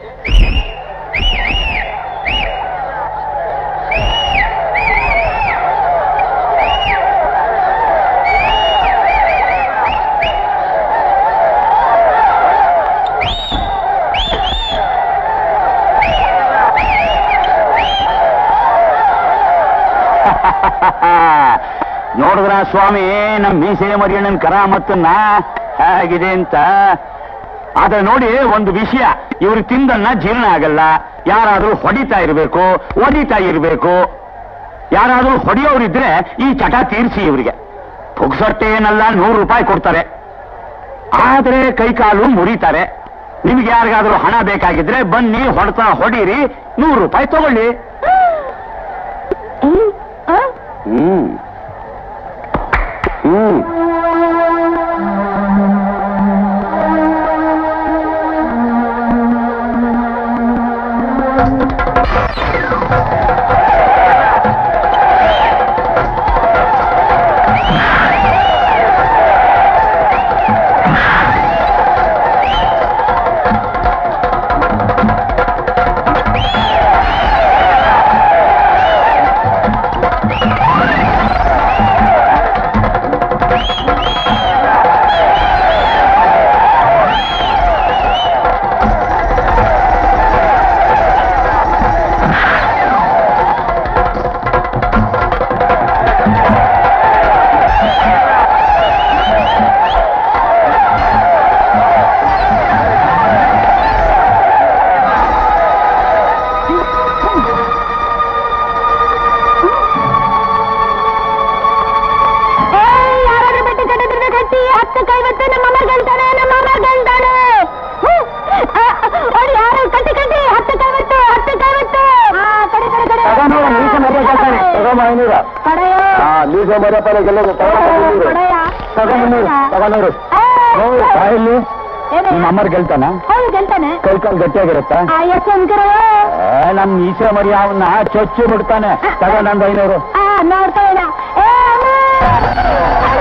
ನೋಡಿದ್ರ ಸ್ವಾಮಿ ನಮ್ ಮೀಸೆ ಮರಿಯಣ್ಣನ ಕರಾಮತ್ತನ್ನ ಹೇಗಿದೆ ಅಂತ ಆದ್ರೆ ನೋಡಿ ಒಂದು ವಿಷಯ ಇವ್ರು ತಿಂದನ್ನ ಜೀರ್ಣ ಆಗಲ್ಲ ಯಾರಾದ್ರೂ ಹೊಡಿತಾ ಇರ್ಬೇಕು ಒದಿತಾ ಇರ್ಬೇಕು ಯಾರಾದ್ರೂ ಹೊಡೆಯೋರಿದ್ರೆ ಈ ಚಟ ತೀರಿಸಿ ಇವರಿಗೆ ಪುಗ್ಸಟ್ಟೆ ಏನಲ್ಲ ನೂರು ರೂಪಾಯಿ ಕೊಡ್ತಾರೆ ಆದ್ರೆ ಕೈಕಾಲು ಮುರಿತಾರೆ ನಿಮ್ಗೆ ಯಾರಿಗಾದ್ರೂ ಹಣ ಬೇಕಾಗಿದ್ರೆ ಬನ್ನಿ ಹೊಡ್ತಾ ಹೊಡೀರಿ ನೂರು ರೂಪಾಯಿ ತಗೊಳ್ಳಿ ಹ್ಮ್ ಹ್ಮ್ ಯಾರಾದ್ರೂ ಬಟ್ಟೆ ಕಟ್ಟಿದ್ರೆ ಕಟ್ಟಿ ಹತ್ತು ಕೈ ಬತ್ತೆ ನಮ್ಮ ಅಮ್ಮ ಗೆಲ್ತಾನೆ ನಮ್ಮ ಅಮ್ಮ ಗೆಲ್ತಾನೆ ಹ್ಮ್. ಆ, ನೋಡಿ ಯಾರು ಕಟ್ಟಿ ಕಟ್ಟಿ ಹತ್ತು ಕೈ ಬತ್ತು ಹತ್ತು ಕೈ ಬತ್ತು ಆ, ಕಡೆ ಕಡೆ ಕಡೆ ಕಡೆಯೋ ಮೀಸ ಮರ್ಯಪ್ಪನ ಗೆಲ್ಲೋದು ಕಡೆಯ ತಗೊಂಡ್ರು ಬಾಯಲ್ಲಿ ಏನು? ನಿಮ್ಮ ಅಮ್ಮರ್ ಗೆಲ್ತಾನ ಹೌದು ಗೆಲ್ತಾನೆ ಕೈ ಕಾಲು ಗಟ್ಟಿಯಾಗಿರುತ್ತಾ ಆ, ಎಷ್ಟು ಅಂಕರ ಏ, ನಮ್ ಈಶ್ವರ ಮರಿ ಅವನ್ನ ಚೊಚ್ಚು ಬಿಡ್ತಾನೆ ತಗೊಂಡ್ ನಂದು ಐನೂರು ಆ ನೋಡ್ತಾ ಇಲ್ಲ ಏ ಅಮ್ಮ